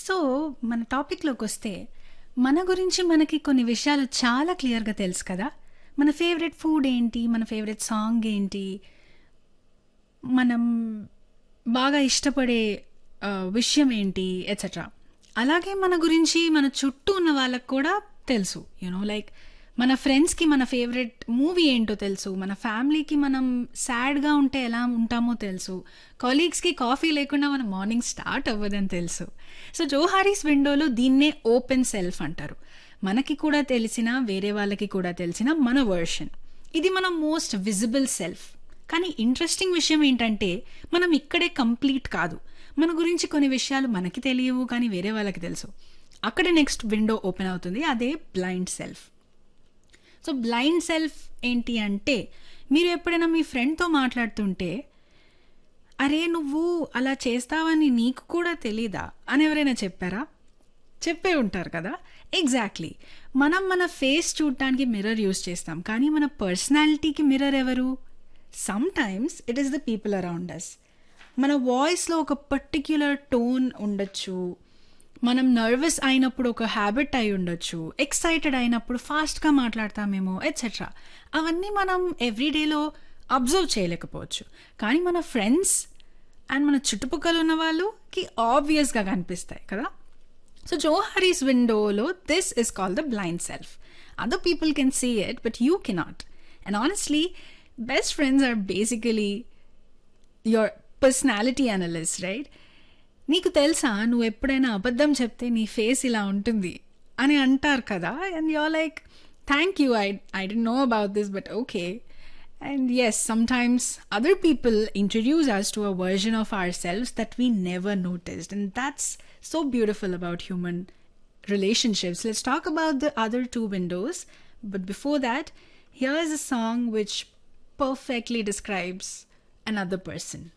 So మన టాపిక్లోకి వస్తే మన గురించి మనకి కొన్ని విషయాలు చాలా క్లియర్గా తెలుసు కదా మన ఫేవరెట్ ఫుడ్ ఏంటి మన ఫేవరెట్ సాంగ్ ఏంటి మనం బాగా ఇష్టపడే ఆ, విషయం ఏంటి ఎట్సెట్రా అలాగే మన గురించి మన చుట్టూ ఉన్న వాళ్ళకి కూడా తెలుసు యూనో లైక్ మన ఫ్రెండ్స్కి మన ఫేవరెట్ మూవీ ఏంటో తెలుసు మన ఫ్యామిలీకి మనం సాడ్గా ఉంటే ఎలా ఉంటామో తెలుసు కొలీగ్స్కి కాఫీ లేకుండా మన మార్నింగ్ స్టార్ట్ అవ్వదని తెలుసు సో జోహారీస్ విండోలో దీన్నే ఓపెన్ సెల్ఫ్ అంటారు మనకి కూడా తెలిసిన వేరే వాళ్ళకి కూడా తెలిసిన మన వర్షన్ ఇది మన మోస్ట్ విజిబుల్ సెల్ఫ్ కానీ ఇంట్రెస్టింగ్ విషయం ఏంటంటే మనం ఇక్కడే కంప్లీట్ కాదు మన గురించి కొన్ని విషయాలు మనకి తెలియవు కానీ వేరే వాళ్ళకి తెలుసు అక్కడ నెక్స్ట్ విండో ఓపెన్ అవుతుంది అదే blind self so blind self ఏంటి అంటే మీరు ఎప్పుడైనా మీ ఫ్రెండ్తో మాట్లాడుతుంటే అరే నువ్వు అలా చేస్తావని నీకు కూడా తెలీదా అని ఎవరైనా చెప్పారా చెప్పే ఉంటారు కదా ఎగ్జాక్ట్లీ మనం మన ఫేస్ చూడటానికి మిర్రర్ యూస్ చేస్తాం కానీ మన పర్సనాలిటీకి మిర్రర్ ఎవరు sometimes it is the people around us మన వాయిస్లో ఒక పర్టిక్యులర్ టోన్ ఉండొచ్చు మనం నర్వస్ అయినప్పుడు ఒక హ్యాబిట్ అయి ఉండొచ్చు ఎక్సైటెడ్ అయినప్పుడు ఫాస్ట్గా మాట్లాడతామేమో ఎట్సెట్రా అవన్నీ మనం ఎవ్రీడేలో అబ్జర్వ్ చేయలేకపోవచ్చు కానీ మన ఫ్రెండ్స్ అండ్ మన చుట్టుపక్కల ఉన్న వాళ్ళకి ఆబ్వియస్గా కనిపిస్తాయి కదా సో జోహారీస్ విండోలో this is call the blind self other people can see it but you cannot and honestly best friends are basically your personality analyst right నీకు తెలుసా నువ్వు ఎప్పుడైనా అబద్ధం చెప్తే నీ ఫేస్ ఇలా ఉంటుంది అని అంటారు కదా and you're like thank you I I don't know about this but okay and yes sometimes other people introduce us to a version of ourselves that we never noticed అండ్ that's so beautiful about human relationships. Let's talk about the other two windows. But before that, here is a song which perfectly describes another person.